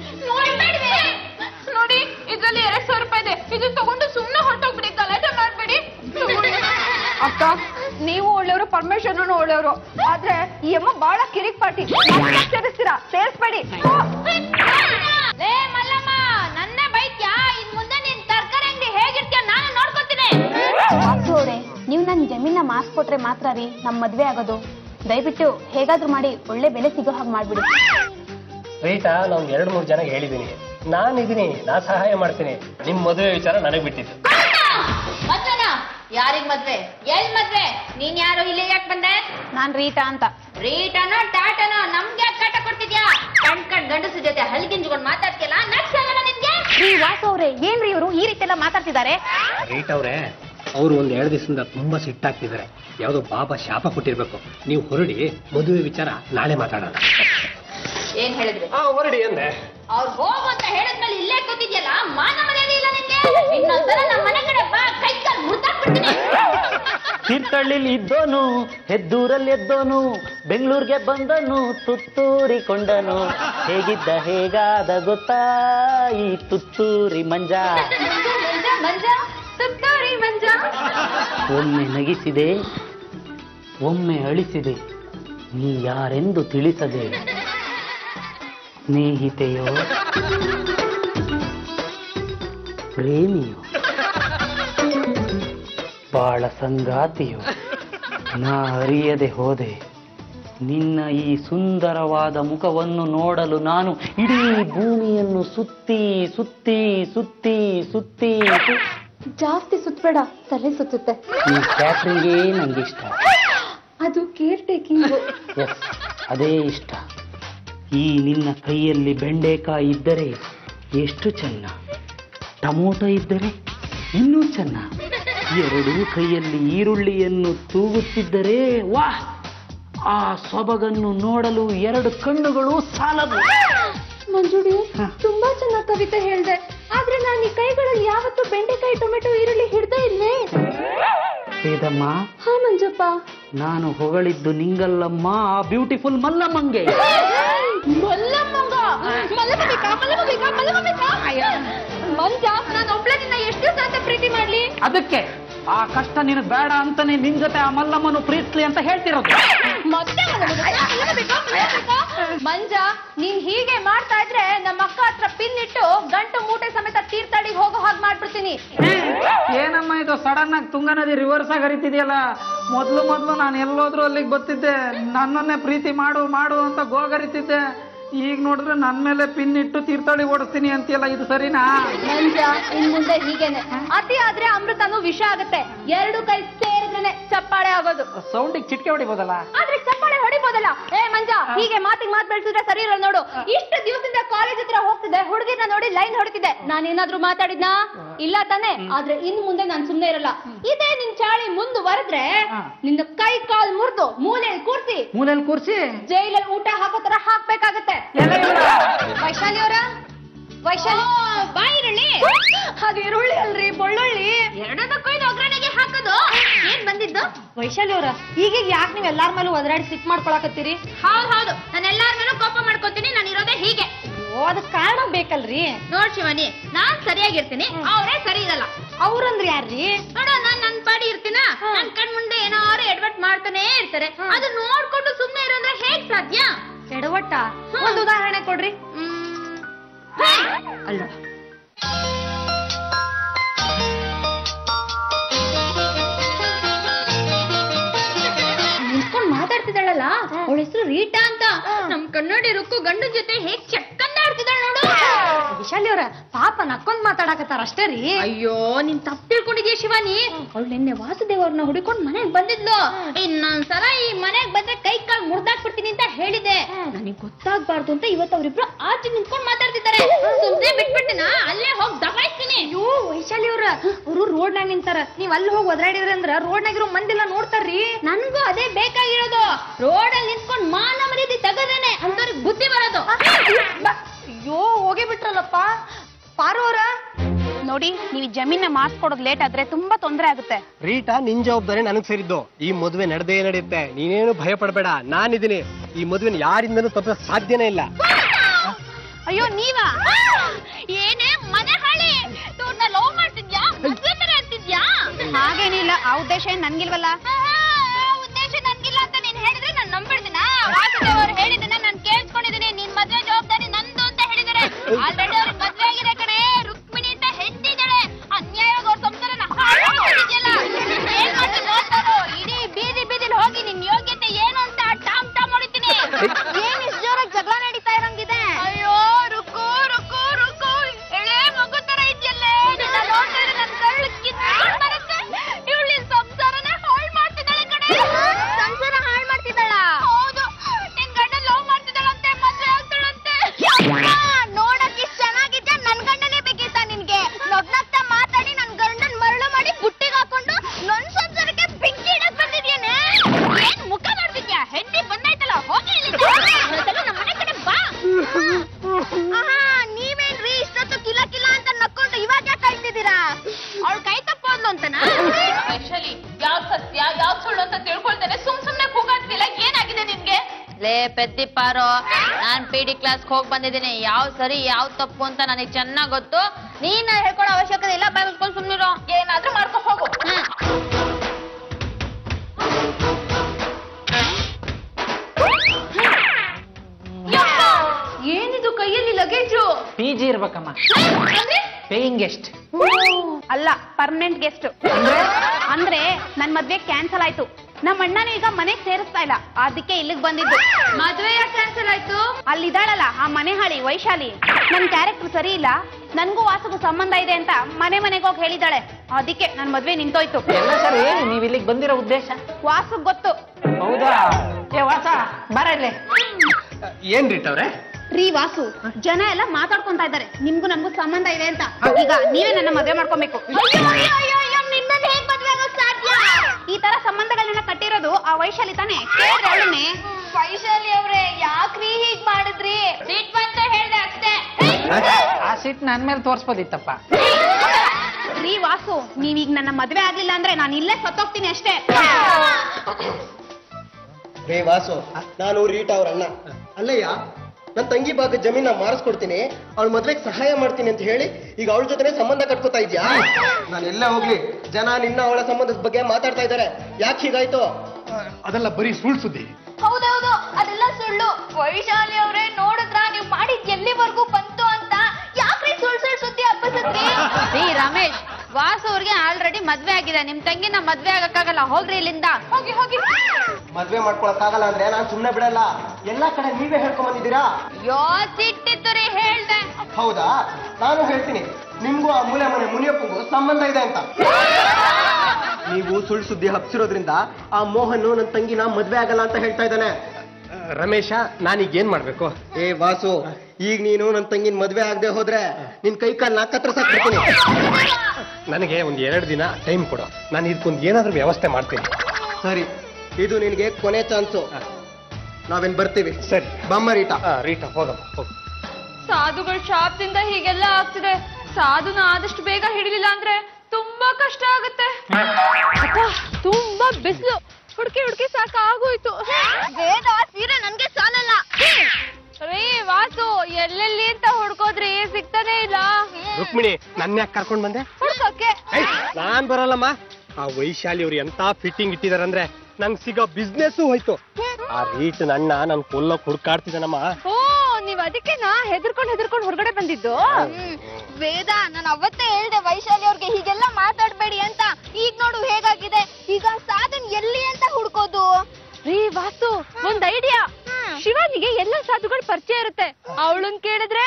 ನೋಡಿ ಇದ್ರಲ್ಲಿ ಎರಡ್ ಸಾವಿರ ರೂಪಾಯಿ ಇದೆ ಇದು ತಗೊಂಡು ಸುಮ್ನೆ ಹೊರಟೋಗ್ಬಿಡಿ ಗಲಾಟೆ ಮಾಡ್ಬೇಡಿ ಅಕ್ಕ ನೀವು ಒಳ್ಳೆಯವರು ಪರಮೇಶ್ವರನು ಒಳ್ಳೆಯವರು ಆದ್ರೆ ಈ ಅಮ್ಮ ಬಹಳ ಕಿರಿಕ್ ಪಾರ್ಟಿ ಸೇರಿಸ್ತೀರಾ ಸೇರಿಸ್ಬೇಡಿ ಲೇ ಮಲ್ಲಮ್ಮ ನನ್ನೇ ಬೈತ್ಯಾ ಇನ್ ಮುಂದೆ ನೀನ್ ತರಕಾರಿ ಅಂಗಡಿ ಹೇಗಿರ್ತೀಯ ನಾನು ನೋಡ್ಕೊತೀನಿ ಬಾಸು ಅವ್ರೆ ನೀವು ನನ್ನ ಜಮೀನ ಮಾರ್ಕ್ಸ್ ಕೊಟ್ರೆ ಮಾತ್ರ ರೀ ನಮ್ಮ ಮದ್ವೆ ಆಗೋದು ದಯವಿಟ್ಟು ಹೇಗಾದ್ರೂ ಮಾಡಿ ಒಳ್ಳೆ ಬೆಲೆ ಸಿಗೋ ಹಾಗೆ ಮಾಡ್ಬಿಡಿ ರೀಟಾ ನಾವು ಎರಡು ಮೂರು ಜನ ಹೇಳಿದ್ದೀನಿ ನಾನಿದ್ದೀನಿ ನಾ ಸಹಾಯ ಮಾಡ್ತೀನಿ ನಿಮ್ ಮದುವೆ ವಿಚಾರ ನನಗೆ ಬಿಟ್ಟಿದ್ದು ಮದ್ವೆನಾ ಯಾರಿಗ್ ಮದ್ವೆ ಎಲ್ ಮದ್ವೆ ನೀನ್ ಯಾರು ಇಲ್ಲಿ ಯಾಕೆ ಬಂದೆ ನಾನ್ ರೀಟಾ ಅಂತ ರೀಟನೋ ಟಾಟನೋ ನಮ್ಗೆ ಯಾಕೆ ಕಾಟ ಕೊಡ್ತಿದ್ಯಾ ಕಣ್ ಕಣ್ ಗಂಡಸ ಜೊತೆ ಹಲ್ಗಿಂಜ್ಕೊಂಡ್ ಮಾತಾಡ್ತಿಯಲ್ಲ ನಡ್ಸಲ್ಲ ನಿನ್ಗೆ ರೀ ವಾಸು ಅವ್ರೆ ಏನ್ರಿ ಇವರು ಈ ರೀತಿ ಎಲ್ಲ ಮಾತಾಡ್ತಿದ್ದಾರೆ ರೀಟ್ ಅವ್ರೆ ಅವರು ಒಂದ್ ಎರಡು ದಿವಸದಿಂದ ತುಂಬಾ ಸಿಟ್ಟಾಗ್ತಿದ್ದಾರೆ ಯಾವ್ದೋ ಬಾಬಾ ಶಾಪ ಕೊಟ್ಟಿರ್ಬೇಕು ನೀವು ಹೊರಡಿ ಮದುವೆ ವಿಚಾರ ನಾಳೆ ಮಾತಾಡೋಣ ಏನ್ ಹೇಳಿದ್ರಿ ಆ ಹೊರಡಿ ಅಂದೆ ಅವ್ರು ಹೋಗು ಅಂತ ಹೇಳಿದ್ಮೇಲೆ ಇಲ್ಲೇ ಕೂತಿದ್ಯಲ್ಲ ಮಾನ ಮರ್ಯಾದೆ ಇಲ್ಲ ನಿನ್ಗೆ ಇನ್ನೊಂದ್ಸಲ ನಮ್ಮ ಮನೆ ಕಡೆ ಬಾ ಕೈ ಕಾಲ್ ಮುರ್ದಾಕ್ಬಿಡ್ತೀನಿ ತೀರ್ಥಹಳ್ಳಿಲಿ ಇದ್ದೋನು ಹೆದ್ದೂರಲ್ಲಿ ಎದ್ದೋನು ಬೆಂಗಳೂರಿಗೆ ಬಂದನು ತುತ್ತೂರಿಕೊಂಡನು ಹೇಗಿದ್ದ ಹೇಗಾದ ಗೊತ್ತಾ ಈ ತುತ್ತೂರಿ ಮಂಜ ಮಂಜ ಮಂಜ ತುತ್ತೂರಿ ಮಂಜ ಒಮ್ಮೆ ನಗಿಸಿದೆ ಒಮ್ಮೆ ಅಳಿಸಿದೆ ನೀ ಯಾರೆಂದು ತಿಳಿಸದೆ ಸ್ನೇಹಿತೆಯೋ ಪ್ರೇಮಿಯೋ ಬಾಳ ಸಂಗಾತಿಯೋ ನಾ ಅರಿಯದೆ ಹೋದೆ ನಿನ್ನ ಈ ಸುಂದರವಾದ ಮುಖವನ್ನು ನೋಡಲು ನಾನು ಇಡೀ ಭೂಮಿಯನ್ನು ಸುತ್ತಿ ಸುತ್ತಿ ಸುತ್ತಿ ಸುತ್ತಿ ಸು- ಜಾಸ್ತಿ ಸುತ್ತಬೇಡ ತಲೆ ಸುತ್ತುತ್ತೆ ಈ ಕ್ಯಾಟ್ರಿಂಗೇ ನಂಗಿಷ್ಟ ಅದು ಕೇರ್ ಟೇಕಿಂಗ್ ಎಸ್ ಅದೇ ಇಷ್ಟ ಈ ನಿನ್ನ ಕೈಯಲ್ಲಿ ಬೆಂಡೆಕಾಯಿ ಇದ್ದರೆ ಎಷ್ಟು ಚೆನ್ನ ಟಮೋಟೊ ಇದ್ದರೆ ಇನ್ನೂ ಚೆನ್ನ ಎರಡೂ ಕೈಯಲ್ಲಿ ಈರುಳ್ಳಿಯನ್ನು ತೂಗುತ್ತಿದ್ದರೆ ವಾಹ್ ಆ ಸೊಬಗನ್ನು ನೋಡಲು ಎರಡು ಕಣ್ಣುಗಳು ಸಾಲದು ಮಂಜುಡಿ ಹ. ತುಂಬಾ ಚೆನ್ನಾಗಿ ಕವಿತೆ ಹೇಳ್ದೆ ಆದ್ರೆ ನಾನು ಈ ಕೈಗಳಲ್ಲಿ ಯಾವತ್ತೂ ಬೆಂಡೆಕಾಯಿ ಟೊಮೆಟೊ ಈರುಳ್ಳಿ ಹಿಡ್ದೇ ಇಲ್ಲೇ ವೇದಮ್ಮ ಹಾ ಮಂಜಪ್ಪ ನಾನು ಹೊಗಳಿದ್ದು ನಿಂಗಲ್ಲಮ್ಮ ಆ ಬ್ಯೂಟಿಫುಲ್ ಮಲ್ಲಮ್ಮಂಗೆ ಮಲ್ಲಮ್ಮಂಗ ಮಲ್ಲಮ್ಮ ಬೇಕಾ ಮಲ್ಲಮ್ಮ ಬೇಕಾ ಮಲ್ಲಮ್ಮ ಬೇಕಾ ಮಂಜ ನಾನು ಒಬ್ಳೆ ನಿನ್ನ ಎಷ್ಟು ದಿವಸ ಅಂತ ಪ್ರೀತಿ ಮಾಡ್ಲಿ ಅದಕ್ಕೆ ಆ ಕಷ್ಟ ನಿನಗೆ ಬೇಡ ಅಂತಾನೆ ನಿನ್ ಜೊತೆ ಆ ಮಲ್ಲಮ್ಮನು ಪ್ರೀತಿಸ್ಲಿ ಅಂತ ಹೇಳ್ತಿರೋದು ಮತ್ತೆ ಮಲ್ಲಮ್ಮ ಬೇಕಾ? ಮಲ್ಲಮ್ಮ ಬೇಕಾ? ಮಲ್ಲಮ್ಮ ಬೇಕಾ? ಮಂಜ ನೀನ್ ಹೀಗೆ ಮಾಡ್ತಾ ಇದ್ರೆ ನಮ್ಮ ಅಕ್ಕ ಹತ್ರ ಪಿನ್ ಇಟ್ಟು ಗಂಟು ಮೂಟೆ ಸಮೇತ ತೀರ್ಥಹಳ್ಳಿಗೆ ಹೋಗೋ ಹಾಗೆ ಮಾಡ್ಬಿಡ್ತೀನಿ ಏನಮ್ಮ ಇದು ಸಡನ್ ಆಗಿ ತುಂಗಾ ನದಿ ರಿವರ್ಸ್ ಆಗಿ ಹರಿತಿದೆಯಲ್ಲ ಮೊದ್ಲು ಮೊದ್ಲು ನಾನು ಎಲ್ಲೋದ್ರೂ ಅಲ್ಲಿಗೆ ಬರ್ತಿದ್ದೆ ನನ್ನನ್ನೇ ಪ್ರೀತಿ ಮಾಡು ಮಾಡು ಅಂತ ಗೋಗರಿತಿದ್ದೆ ಈಗ ನೋಡಿದ್ರೆ ನನ್ ಮೇಲೆ ಪಿನ್ ಇಟ್ಟು ತೀರ್ಥಹಳ್ಳಿ ಓಡಿಸ್ತೀನಿ ಅಂತೀಯಲ್ಲ ಇದು ಸರಿನಾ ಮಂಜ ಇನ್ ಮುಂದೆ ಹೀಗೇನೆ ಅತಿ ಆದ್ರೆ ಅಮೃತನು ವಿಷ ಆಗುತ್ತೆ ಎರಡು ಕೈ ಸೇರಿದ್ರೇನೆ ಚಪ್ಪಾಳೆ ಆಗೋದು ಸೌಂಡಿಗೆ ಚಿಟ್ಕೆ ಹೊಡಿಬೋದಲ್ಲ ಆದ್ರೆ ಚಪ್ಪಾಳೆ ಹೊಡಿಬೋದಲ್ಲ ಏ ಮಂಜ ಹೀಗೆ ಮಾತಿಗೆ ಮಾತು ಬೆಳೆಸಿದ್ರೆ ಸರಿ ಇರಲ್ಲ ನೋಡು ಇಷ್ಟು ದಿವಸದಿಂದ ಕಾಲೇಜ್ ಹತ್ರ ಹೋಗ್ತಿದ್ದೆ ಹುಡುಗಿನ ನೋಡಿ ಲೈನ್ ಹೊಡಿತಿದ್ದೆ ನಾನೇನಾದ್ರೂ ಮಾತಾಡಿದ್ನಾ ಇಲ್ಲ ತಾನೆ ಆದ್ರೆ ಇನ್ ಮುಂದೆ ನಾನ್ ಸುಮ್ನೆ ಇರಲ್ಲ ಇದೇ ನಿನ್ ಚಾಳಿ ಮುಂದುವರೆದ್ರೆ ಹಾ. ನಿನ್ನ ಕೈ ಕಾಲ್ ಮುರಿದು ಮೂಲೆಯಲ್ಲಿ ಕೂರ್ಸಿ ಮೂಲೆಯಲ್ಲಿ ಕೂರ್ಸಿ ಜೈಲಲ್ಲಿ ಊಟ ಹಾಕೋ ತರ ಹಾಕ್ಬೇಕಾಗತ್ತೆ ವೈಶಾಲಿ ಅವರ ವೈಶಾಲಿ ಬಾಯಿರಳ್ಳಿ ಅದು ಈರುಳ್ಳಿ ಅಲ್ರಿ ಬೆಳ್ಳುಳ್ಳಿ ಎರಡನ್ನೂ ಕೊಯ್ದು ಒಗ್ಗರಣೆಗೆ ಹಾಕಿ ಹಾಕೋದು ಏನ್ ಬಂದಿದ್ದು ವೈಶಾಲಿ ಅವ್ರ ಈಗೀಗ ಯಾಕೆ ನೀವ್ ಎಲ್ಲಾರ ಮೇಲೂ ಒದರಾಡಿ ಸಿಟ್ ಮಾಡ್ಕೊಳಕತ್ತೀರಿ ಹೌದ್ ಹೌದು ನಾನು ಎಲ್ಲಾರ ಮೇಲೂ ಕೋಪ ಮಾಡ್ಕೊತೀನಿ ನಾನು ಇರೋದೇ ಹೀಗೆ ಓ ಅದಕ್ ಕಾರಣ ಬೇಕಲ್ರಿ ನೋಡ್ ಶಿವಾನಿ ನಾನ್ ಸರಿಯಾಗಿರ್ತೀನಿ ಅವರೇ ಸರಿ ಇರಲ್ಲ ಅವ್ರಂದ್ರ ಯಾರ್ರಿ ನೋಡ ನಾನ್ ನನ್ ಪಾಡಿ ಇರ್ತೀನ ನನ್ ಕಣ್ ಮುಂದೆ ಏನಾರು ಎಡ್ವಟ್ ಮಾಡ್ತಾನೆ ಇರ್ತಾರೆ ಅದು ನೋಡ್ಕೊಂಡು ಸುಮ್ನೆ ಇರೋದ್ರೆ ಹೇಗ್ ಸಾಧ್ಯ ಎಡವಟ್ಟ ಒಂದ್ ಉದಾಹರಣೆ ಕೊಡ್ರಿ ಅಲ್ಲ ನಿಂತ್ಕೊಂಡ್ ಮಾತಾಡ್ತಿದ್ದಾಳಲ್ಲ ಅವಳ ಹೆಸರು ರೀಟಾ ಅಂತ ನಮ್ ಕನ್ನಡಿ ರುಕ್ಕು ಗಂಡನ್ ಜೊತೆ ಹೇಗ್ ಚಕ್ಕಂದ ಆಡ್ತಿದ್ದಾಳ ನೋಡು ವಿಶಾಲಿ ಅವ್ರ ಪಾಪ ನಕ್ಕೊಂಡ್ ಮಾತಾಡಕತ್ತಾರ ಅಷ್ಟೇ ರೀ ಅಯ್ಯೋ ನೀನ್ ತಪ್ಪು ತಿಳ್ಕೊಂಡಿದ್ಯಾ ಶಿವಾನಿ ಅವಳು ನಿನ್ನೆ ವಾಸುದೇವ್ ಅವ್ರನ್ನ ಹುಡುಕೊಂಡು ಮನೆಗ್ ಬಂದಿದ್ಲು ಇನ್ನೊಂದ್ಸಲ ಈ ಮನೆಗ್ ಬಂದ್ರೆ ಕೈ ಕಾಲ್ ಮುರ್ದಾಕ್ಬಿಡ್ತೀನಿ ಅಂತ ಹೇಳಿದೆ ನನಗ್ ಗೊತ್ತಾಗ್ಬಾರ್ದು ಅಂತ ಇವತ್ತು ಅವ್ರಿಬ್ರು ಆಚೆ ನಿಂತ್ಕೊಂಡ್ ಮಾತಾಡ್ತಿದ್ದಾರೆ ಸುಮ್ನೆ ಬಿಟ್ಬಿಟ್ಟಿನ ಅಲ್ಲೇ ಹೋಗಿ ದಬಾಯಿಸ್ತೀನಿ ಅಯ್ಯೋ ವೈಶಾಲಿ ಅವ್ರ ಅವರು ರೋಡ್ನಾಗ ನಿಂತಾರ ನೀವ್ ಅಲ್ಲಿ ಹೋಗಿ ಒದರಾಡಿದ್ರಿ ಅಂದ್ರ ರೋಡ್ನಾಗಿರೋ ಮಂದಿಲ್ಲ ನೋಡ್ತಾರ್ರಿ ನನ್ಗೂ ಅದೇ ಬೇಕಾಗಿರೋದು ರೋಡಲ್ಲಿ ನಿಂತ್ಕೊಂಡ್ ಮಾನ ಮರ್ಯಾದೆ ತಗದೇನೆ ಅಂತವ್ರಿಗೆ ಬುದ್ಧಿ ಬರೋದು ಅಯ್ಯೋ ಹೋಗೇ ಬಿಟ್ರಲ್ಲಪ್ಪ ಪಾರು ಅವ್ರ ನೋಡಿ ನೀವು ಜಮೀನ ಮಾರ್ಸ್ಕೊಡೋದು ಲೇಟ್ ಆದ್ರೆ ತುಂಬಾ ತೊಂದರೆ ಆಗುತ್ತೆ ರೀಟಾ ನಿನ್ ಜವಾಬ್ದಾರಿ ನನಗ್ ಸೇರಿದ್ದು ಈ ಮದುವೆ ನಡೆದೇ ನಡೆಯುತ್ತೆ ನೀನೇನು ಭಯ ಪಡಬೇಡ ನಾನಿದ್ದೀನಿ ಈ ಮದುವೆನ ಯಾರಿಂದನೂ ತಪ್ಪ ಸಾಧ್ಯನೇ ಇಲ್ಲ ಅಯ್ಯೋ ನೀವಾ ಏನೇ ಮನೆ ಹಾಳಿ ನಾ ಲವ್ ಮಾಡ್ತಿದ್ಯಾ ಮದ್ವೆ ಬೇರೆ ಆಗ್ತಿದ್ಯಾ ಹಾಗೇನಿಲ್ಲ ಆ ಉದ್ದೇಶ ಏನ್ ನನ್ಗಿಲ್ವಲ್ಲ ಉದ್ದೇಶ ನನ್ಗಿಲ್ಲ ಅಂತ ನೀನ್ ಹೇಳಿದ್ರೆ ನಾನ್ ನಂಬಿಡ್ತೀನ ವಾಸುದೇವ್ ಅವ್ರು ಹೇಳಿದ್ದನ್ನ ನಾನ್ ಕೇಳಿಸ್ಕೊಂಡಿದ್ದೀನಿ ನಿನ್ ಮದ್ವೆ ಜವಾಬ್ದಾರಿ ನಂದು ಅಂತ ಹೇಳಿದಾರೆ ಆಲ್ರೆಡಿ ಅವ್ರಿಗೆ ಮದ್ವೆ ಆಗಿದೆ ಕಣೆ ರುಕ್ಮಿಣಿ ಅಂತ ಹೆಂಡತಿದ್ದಾಳೆ ಅನ್ಯಾಯವಾಗಿ ಅವ್ರ ಸಂಸಾರನ ಹಾಳು ಮಾಡ್ತಿದ್ಯಲ್ಲ ಏನ್ ಮಾಡ್ತೀನಿ ನೋಡ್ತಾರೋ ಇಡೀ ಬೀದಿ ಬೀದಿಲಿ ಹೋಗಿ ನಿನ್ ಯೋಗ್ಯತೆ ಏನು ಅಂತ ಟಾಮ್ ಟಾಮ್ ಹೊಡಿತೀನಿ ಏನ್ ಇಷ್ಟು ಜೋರಾಗಿ ಜಗಳ ನಡೀತಾ ಇರಂಗಿದೆ ಅಯ್ಯೋ ರುಕು ರುಕು ರುಕು ಎಳೆ ಮಗು ತರ ಇದೆಯಲ್ಲೇ ನಿನ್ನ ನೋಡಿದ್ರೆ ನನ್ ಕಳ್ಳು ಕಿತ್ಕೊಂಡ್ ಬರುತ್ತೆ ಇವಳು ಸಂಸಾರನೇ ಹಾಳು ಮಾಡ್ತಿದ್ದಾಳೆ ಕಣೆ ಸಂಸಾರ ಹಾಳು ಮಾಡ್ತಿದ್ದಾಳ ಹೌದು ನಿನ್ ಗಂಡ ಲವ್ ಮಾಡ್ತಿದ್ದಾಳಂತೆ ಮದ್ವೆ ಆಗ್ತಾಳಂತೆ ನೋಡಕ್ಕೆ ಇಷ್ಟ್ ಚೆನ್ನಾಗಿದ್ದೆ ನನ್ ಗಂಡನೇ ಬೇಕಿತ್ತ ನಿನ್ಗೆ ನಗ್ನಗ್ತಾ ಮಾತಾಡಿ ನನ್ ಗಂಡನ್ ಮರಳು ಮಾಡಿ ಬುಟ್ಟಿಗೆ ಹಾಕೊಂಡು ನನ್ ಸಂಸಾರಕ್ಕೆ ಬೆಂಕಿ ಇಡಕ್ ಬಂದಿದ್ಯೇನೆ ಏನ್ ಮುಖ ಮಾಡ್ತಿದ್ಯಾ ಹೆಂಡತಿ ಬಂದಾಯ್ತಲ್ಲ ಹೋಗಿ ಇಲ್ಲಿಂದ. ಒಂದ್ಸಲ ನಮ್ ಮನೆ ಕಡೆ ಬಾ ಆಹಾ, ನೀವೇನ್ರಿ ಇಷ್ಟೊತ್ತು ಕಿಲ ಕಿಲ ಅಂತ ನಕ್ಕೊಂಡು ಇವಾಗ ಯಾಕೆ ಕಾಯ್ತಿದ್ದೀರಾ ಅವಳು ಕೈ ತಪ್ಪೋದ್ಲು ಅಂತನಾ ವೈಶಾಲಿ ಯಾವ್ ಸತ್ಯ ಯಾವ್ ಸುಳ್ಳು ಅಂತ ತಿಳ್ಕೊಳ್ತೇನೆ ಸುಮ್ ಸುಮ್ನೆ ಕೂಗಾಡ್ತಿಲ್ಲ ಏನಾಗಿದೆ ನಿನ್ಗೆ ಲೇ ಪೆದ್ದಿ ಪಾರೋ ನಾನ್ ಪಿ ಡಿ ಕ್ಲಾಸ್ ಹೋಗಿ ಬಂದಿದ್ದೀನಿ ಯಾವ್ ಸರಿ ಯಾವ್ ತಪ್ಪು ಅಂತ ನನಗೆ ಚೆನ್ನಾಗ್ ಗೊತ್ತು ನೀನ್ ಹೇಳ್ಕೊಳ್ಳೋ ಅವಶ್ಯಕತೆ ಇಲ್ಲ ಬಾಗಿಸ್ಕೊಂಡು ಸುಮ್ನಿರೋ ಏನಾದ್ರೂ ಮಾಡ್ಕೊ ಹೋಗು ಏನಿದು ಕೈಯಲ್ಲಿ ಲಗೇಜು ಪಿ ಜಿ ಇರ್ಬೇಕಮ್ಮ ಪೇಯಿಂಗ್ ಗೆಸ್ಟ್ ಅಲ್ಲ ಪರ್ಮನೆಂಟ್ ಗೆಸ್ಟ್ ಅಂದ್ರೆ ನನ್ ಮದ್ವೆ ಕ್ಯಾನ್ಸಲ್ ಆಯ್ತು ನಮ್ಮ ಅಣ್ಣನ ಈಗ ಮನೆಗ್ ಸೇರಿಸ್ತಾ ಇಲ್ಲ ಅದಕ್ಕೆ ಇಲ್ಲಿಗೆ ಬಂದಿದ್ದು ಮದ್ವೆ ಯಾಕೆ ಕ್ಯಾನ್ಸಲ್ ಆಯ್ತು ಅಲ್ಲಿದ್ದಾಳಲ್ಲ ಆ ಮನೆ ಹಾಳಿ ವೈಶಾಲಿ ನನ್ ಕ್ಯಾರೆಕ್ಟರ್ ಸರಿ ಇಲ್ಲ ನನ್ಗೂ ವಾಸಗೂ ಸಂಬಂಧ ಇದೆ ಅಂತ ಮನೆ ಮನೆಗೆ ಹೋಗಿ ಹೇಳಿದಾಳೆ ಅದಕ್ಕೆ ನನ್ ಮದ್ವೆ ನಿಂತೋಯ್ತು ಎಲ್ಲ ಸರಿ ನೀವ್ ಇಲ್ಲಿಗೆ ಬಂದಿರೋ ಉದ್ದೇಶ ವಾಸಗ್ ಗೊತ್ತು ಹೌದಾ ಏ ವಾಸ ಬರ ಇಲ್ಲಿ ಏನ್ ರೀಟ್ ಅವ್ರೆ ರೀ ವಾಸು ಜನ ಎಲ್ಲ ಮಾತಾಡ್ಕೊಂತಾ ಇದ್ದಾರೆ ನಿಮ್ಗೂ ನನ್ಗೂ ಸಂಬಂಧ ಇದೆ ಅಂತ ಈಗ ನೀವೇ ನನ್ನ ಮದ್ವೆ ಮಾಡ್ಕೊಬೇಕು ಈ ತರ ಸಂಬಂಧಗಳನ್ನ ಕಟ್ಟಿರೋದು ಆ ವೈಶಾಲಿ ತಾನೆ ಕೇಳ್ರಿ ಅವಳನ್ನೇ ವೈಶಾಲಿ ಅವ್ರೆ ಯಾಕ್ರಿ ಹೀಗ್ ಮಾಡಿದ್ರಿ ಸಿಟ್ ಬಂತ ಹೇಳ್ದೆ ಅಷ್ಟೇ ಆ ಸಿಟ್ ನನ್ ಮೇಲೆ ತೋರ್ಸ್ಬೋದಿತ್ತಪ್ಪ ರೀ ವಾಸು ನೀವೀಗ ನನ್ನ ಮದ್ವೆ ಆಗ್ಲಿಲ್ಲ ಅಂದ್ರೆ ನಾನು ಇಲ್ಲೇ ಸತ್ತೋಗ್ತೀನಿ ಅಷ್ಟೇ ರೇ ವಾಸು ನಾನು ರೀಟಾ ಅವ್ರ ಅಣ್ಣ ಅಲ್ಲಯ್ಯ ನನ್ನ ತಂಗಿ ಭಾಗ ಜಮೀನ ಮಾರಿಸ್ಕೊಡ್ತೀನಿ ಅವಳ ಮದ್ವೆಗೆ ಸಹಾಯ ಮಾಡ್ತೀನಿ ಅಂತ ಹೇಳಿ ಈಗ ಅವಳ ಜೊತೆ ಸಂಬಂಧ ಕಟ್ಕೋತಾ ಇದ್ಯಾ ನಾನು ಎಲ್ಲ ಹೋಗ್ಲಿ ಜನ ನಿನ್ನ ಅವಳ ಸಂಬಂಧದ ಬಗ್ಗೆ ಮಾತಾಡ್ತಾ ಇದ್ದಾರೆ ಯಾಕೆ ಹೀಗಾಯ್ತು ಅದೆಲ್ಲ ಬರೀ ಸುಳ್ಳು ಸುದ್ದಿ ಹೌದೌದು ಅದೆಲ್ಲ ಸುಳ್ಳು ವೈಶಾಲಿ ಅವ್ರೆ ನೋಡಿದ್ರ ನೀವ್ ಮಾಡಿದ್ ಎಲ್ಲಿವರೆಗೂ ಬಂತು ಅಂತ ಯಾಕ್ರಿ ಸುಳ್ ಸುಳ್ ಸುದ್ದಿ ಹಬ್ಬಸತ್ರಿ ರೀ ರಮೇಶ್ ವಾಸು ಅವ್ರಿಗೆ ಆಲ್ರೆಡಿ ಮದ್ವೆ ಆಗಿದೆ ನಿಮ್ ತಂಗಿನ ಮದ್ವೆ ಆಗಕ್ಕಾಗಲ್ಲ ಹೋಗ್ರಿ ಇಲ್ಲಿಂದ ಹೋಗಿ ಹೋಗಿ ಮದ್ವೆ ಮಾಡ್ಕೊಳಕ್ಕಾಗಲ್ಲ ಅಂದ್ರೆ ನಾನು ಸುಮ್ಮನೆ ಬಿಡಲ್ಲ ಎಲ್ಲಾ ಕಡೆ ನೀವೇ ಹೇಳ್ಕೊಂಡ್ ಬಂದಿದ್ದೀರಾ ಯೋಚಿಟ್ಟಿತ್ತು ರೀ ಹೇಳ್ದೆ ಹೌದಾ ನಾನು ಹೇಳ್ತೀನಿ ನಿಮ್ಗೂ ಆ ಮೂಲೆ ಮನೆ ಮುನಿಯಪ್ಪಂಗೂ ಸಂಬಂಧ ಇದೆ ಅಂತ ನೀವು ಸುಳ್ಳು ಸುದ್ದಿ ಹಬ್ಸಿರೋದ್ರಿಂದ ಆ ಮೋಹನ್ ನನ್ನ ತಂಗಿನ ಮದ್ವೆ ಆಗಲ್ಲ ಅಂತ ಹೇಳ್ತಾ ಇದ್ದಾನೆ ರಮೇಶ ನಾನೀಗ ಏನ್ ಮಾಡ್ಬೇಕು ಏ ವಾಸು ಈಗ ನೀನು ನನ್ನ ತಂಗಿನ ಮದ್ವೆ ಆಗದೆ ಹೋದ್ರೆ ನಿನ್ ಕೈ ಕಾಲ್ನ ಕತ್ತರಿಸಕ್ ಬಿಡ್ತೀನಿ ನನಗೆ ಒಂದ್ ಎರಡು ದಿನ ಟೈಮ್ ಕೊಡು ನಾನು ಇದಕ್ಕೊಂದು ಏನಾದ್ರೂ ವ್ಯವಸ್ಥೆ ಮಾಡ್ತೀನಿ ಸರಿ ಇದು ನಿನಗೆ ಕೊನೆ ಚಾನ್ಸು ನಾವೇನ್ ಬರ್ತೀವಿ ಸರಿ ಬಮ್ಮ ರೀಟಾ ಆ, ರೀಟಾ ಹೋಗಮ್ಮ ಹೋಗು ಸಾಧುಗಳ ಶಾಪದಿಂದ ಹೀಗೆಲ್ಲ ಆಗ್ತಿದೆ ಸಾಧುನ ಆದಷ್ಟು ಬೇಗ ಹಿಡಿಲಿಲ್ಲ ಅಂದ್ರೆ ತುಂಬಾ ಕಷ್ಟ ಆಗುತ್ತೆ ಅಪ್ಪ, ತುಂಬಾ ಬಿಸಿಲು ಹುಡುಕಿ ಹುಡುಕಿ ಸಾಕಾಗೋಯ್ತು ವೇದ ಸೀರೆ ನನ್ಗೆ ಸಾಲಲ್ಲ ರೀ ವಾಸು ಎಲ್ಲೆಲ್ಲಿ ಅಂತ ಹುಡ್ಕೋದ್ರಿ ಸಿಗ್ತಾನೆ ಇಲ್ಲ ರುಕ್ಮಿಣಿ ನನ್ನ ಯಾಕೆ ಕರ್ಕೊಂಡ್ ಬಂದೆ ಹುಡ್ಕೋಕೆ ಏಯ್, ನಾನ್ ಬರಲ್ಲಮ್ಮ ಆ ವೈಶಾಲಿ ಅವ್ರು ಎಂತ ಫಿಟ್ಟಿಂಗ್ ಇಟ್ಟಿದಾರಂದ್ರೆ ನಂಗ್ ಸಿಗೋ ಬಿಸ್ನೆಸ್ ಹೋಯ್ತು ಆ ರೀಟ್ ನನ್ನ ನನ್ ಕೊಲ್ಲಕ್ ಹುಡ್ಕಾಡ್ತಿದ್ದಾನಮ್ಮ ಓ ನೀವ್ ಅದಕ್ಕೆನಾ ಹೆದರ್ಕೊಂಡ್ ಹೆದರ್ಕೊಂಡ್ ಹೊರಗಡೆ ಬಂದಿದ್ದು ವೇದ ನಾನು ಅವತ್ತೇ ಹೇಳ್ದೆ ವೈಶಾಲಿ ಅವ್ರಿಗೆ ಹೀಗೆಲ್ಲ ಮಾತಾಡ್ಬೇಡಿ ಅಂತ ಈಗ ನೋಡು ಹೇಗಾಗಿದೆ ಈಗ ಸಾಧನ್ ಎಲ್ಲಿ ಅಂತ ಹುಡ್ಕೋದು ರೀ ವಾಸು ಒಂದ್ ಐಡಿಯಾ ಶಿವಾನಿಗೆ ಎಲ್ಲ ಸಾಧುಗಳ ಪರಿಚಯ ಇರುತ್ತೆ ಅವಳನ್ ಕೇಳಿದ್ರೆ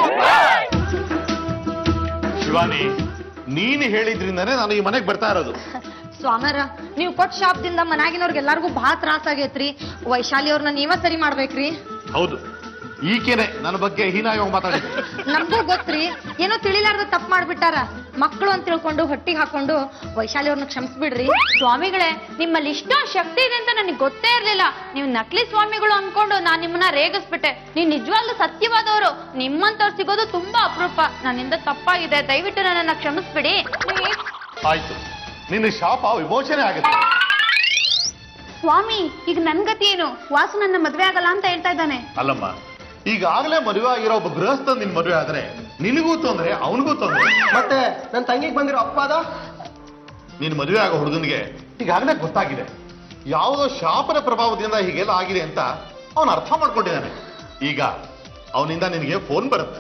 ಶಿವಾನಿ ನೀನು ಹೇಳಿದ್ರಿಂದಾನೇ ನಾನು ಈ ಮನೆಗೆ ಬರ್ತಾ ಇರೋದು ಸ್ವಾಮರ ನೀವು ಕೊಟ್ಟ ಶಾಪದಿಂದ ಮನ್ಯಾಗಿನವ್ರಿಗೆ ಎಲ್ಲಾರ್ಗೂ ಬಹಳ ತ್ರಾಸ ಆಗೈತ್ರಿ ವೈಶಾಲಿ ಅವ್ರನ್ನ ನೀವ ಸರಿ ಮಾಡ್ಬೇಕ್ರಿ ಹೌದು ಈಕೆನೆ ನನ್ನ ಬಗ್ಗೆ ಹೀನಾಯವಾಗಿ ಮಾತಾಡಿದೆ ನಮ್ಗೂ ಗೊತ್ತ್ರಿ ಏನೋ ತಿಳಿಲಾರ್ದ ತಪ್ಪು ಮಾಡ್ಬಿಟ್ಟಾರ ಮಕ್ಕಳು ಅಂತ ತಿಳ್ಕೊಂಡು ಹೊಟ್ಟಿಗೆ ಹಾಕೊಂಡು ವೈಶಾಲಿ ಅವ್ರನ್ನ ಕ್ಷಮಿಸ್ಬಿಡ್ರಿ ಸ್ವಾಮಿಗಳೇ ನಿಮ್ಮಲ್ಲಿ ಇಷ್ಟೊಂದು ಶಕ್ತಿ ಇದೆ ಅಂತ ನನಗೆ ಗೊತ್ತೇ ಇರ್ಲಿಲ್ಲ ನೀವು ನಕಲಿ ಸ್ವಾಮಿಗಳು ಅನ್ಕೊಂಡು ನಾನ್ ನಿಮ್ಮನ್ನ ರೇಗಿಸ್ಬಿಟ್ಟೆ ನೀವು ನಿಜವಾಗ್ಲೂ ಸತ್ಯವಾದವರು ನಿಮ್ಮಂತವ್ರು ಸಿಗೋದು ತುಂಬಾ ಅಪರೂಪ ನನ್ನಿಂದ ತಪ್ಪಾಗಿದೆ ದಯವಿಟ್ಟು ನನ್ನನ್ನ ಕ್ಷಮಿಸ್ಬಿಡಿ Please. ಆಯ್ತು ನಿನ್ನ ಶಾಪ ವಿಮೋಚನೆ ಆಗುತ್ತೆ ಸ್ವಾಮಿ ಈಗ ನನ್ ಗತಿ ಏನು ವಾಸು ನನ್ನ ಮದ್ವೆ ಆಗಲ್ಲ ಅಂತ ಹೇಳ್ತಾ ಇದ್ದಾನೆ ಅಲ್ಲಮ್ಮ ಈಗಾಗಲೇ ಮದುವೆ ಆಗಿರೋ ಒಬ್ಬ ಗೃಹಸ್ಥ ನಿನ್ ಮದುವೆ ಆದ್ರೆ ನಿನಗೂ ತೊಂದ್ರೆ ಅವನಿಗೂ ತೊಂದ್ರೆ ಮತ್ತೆ ನನ್ನ ತಂಗಿಗೆ ಬಂದಿರೋ ಅಪ್ಪದ ನೀನ್ ಮದುವೆ ಆಗೋ ಹುಡುಗನಿಗೆ ಈಗಾಗಲೇ ಗೊತ್ತಾಗಿದೆ ಯಾವುದೋ ಶಾಪನ ಪ್ರಭಾವದಿಂದ ಹೀಗೆಲ್ಲ ಆಗಿದೆ ಅಂತ ಅವನು ಅರ್ಥ ಮಾಡ್ಕೊಂಡಿದ್ದಾನೆ ಈಗ ಅವನಿಂದ ನಿನಗೆ ಫೋನ್ ಬರುತ್ತೆ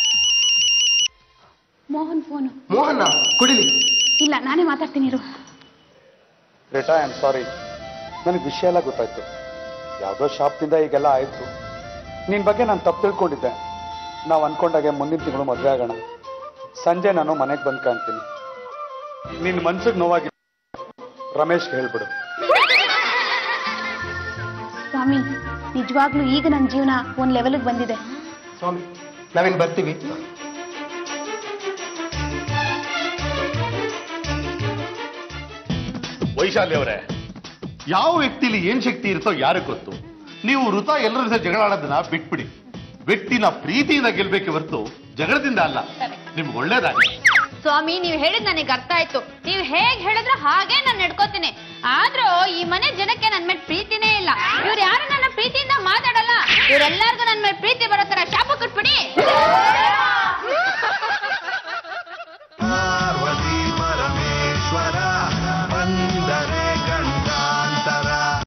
ಮೋಹನ್ ಫೋನು ಮೋಹನ್ನ ಕುಡಿಲಿ ಇಲ್ಲ ನಾನೇ ಮಾತಾಡ್ತೀನಿ ಇರು ರೇಟಾ ಐ ಆಮ್ ಸಾರಿ ನನಗೆ ವಿಷಯ ಎಲ್ಲ ಗೊತ್ತಾಯ್ತು ಯಾವುದೋ ಶಾಪ್ನಿಂದ ಈಗೆಲ್ಲ ಆಯಿತು ನಿನ್ನ ಬಗ್ಗೆ ನಾನು ತಪ್ಪು ತಿಳ್ಕೊಂಡಿದ್ದೆ ನಾವು ಅನ್ಕೊಂಡಾಗೆ ಮುಂದಿನ ತಿಂಗಳು ಮದುವೆ ಆಗೋಣ ಸಂಜೆ ನಾನು ಮನೆಗೆ ಬಂದು ಕಾಣ್ತೀನಿ ನಿನ್ನ ಮನ್ಸಿಗೆ ನೋವಾಗಿ ರಮೇಶ್ಗೆ ಹೇಳ್ಬಿಡು ಸ್ವಾಮಿ ನಿಜವಾಗ್ಲೂ ಈಗ ನನ್ನ ಜೀವನ ಒಂದ್ ಲೆವೆಲ್ಗೆ ಬಂದಿದೆ ಸ್ವಾಮಿ ನಾವಿನ್ ಬರ್ತೀವಿ ವೈಶಾಲಿ ಅವರೇ ಯಾವ ವ್ಯಕ್ತಿಲಿ ಏನ್ ಶಕ್ತಿ ಇರುತ್ತೋ ಯಾರಿಗೆ ಗೊತ್ತು ನೀವು ವೃತ ಎಲ್ಲರ ಜೊತೆ ಜಗಳ ಆಡೋದನ್ನ ಬಿಟ್ಬಿಡಿ ವ್ಯಕ್ತಿನ ಪ್ರೀತಿಯಿಂದ ಗೆಲ್ಬೇಕೆ ಹೊರತು ಜಗಳದಿಂದ ಅಲ್ಲ ನಿಮ್ಗೆ ಒಳ್ಳೇದಾಗಲಿ ಸ್ವಾಮಿ ನೀವ್ ಹೇಳಿದ್ ನನಗೆ ಅರ್ಥ ಆಯ್ತು ನೀವ್ ಹೇಗ್ ಹೇಳಿದ್ರೆ ಹಾಗೆ ನಾನು ನಡ್ಕೋತೀನಿ ಆದ್ರೂ ಈ ಮನೆ ಜನಕ್ಕೆ ನನ್ ಮೇಲೆ ಪ್ರೀತಿನೇ ಇಲ್ಲ ಇವ್ರು ಯಾರು ನನ್ನ ಪ್ರೀತಿಯಿಂದ ಮಾತಾಡಲ್ಲ ಇವ್ರೆಲ್ಲರಿಗೂ ನನ್ ಮೇಲೆ ಪ್ರೀತಿ ಬರೋ ತರ ಶಾಪ ಕೊಟ್ಬಿಡಿ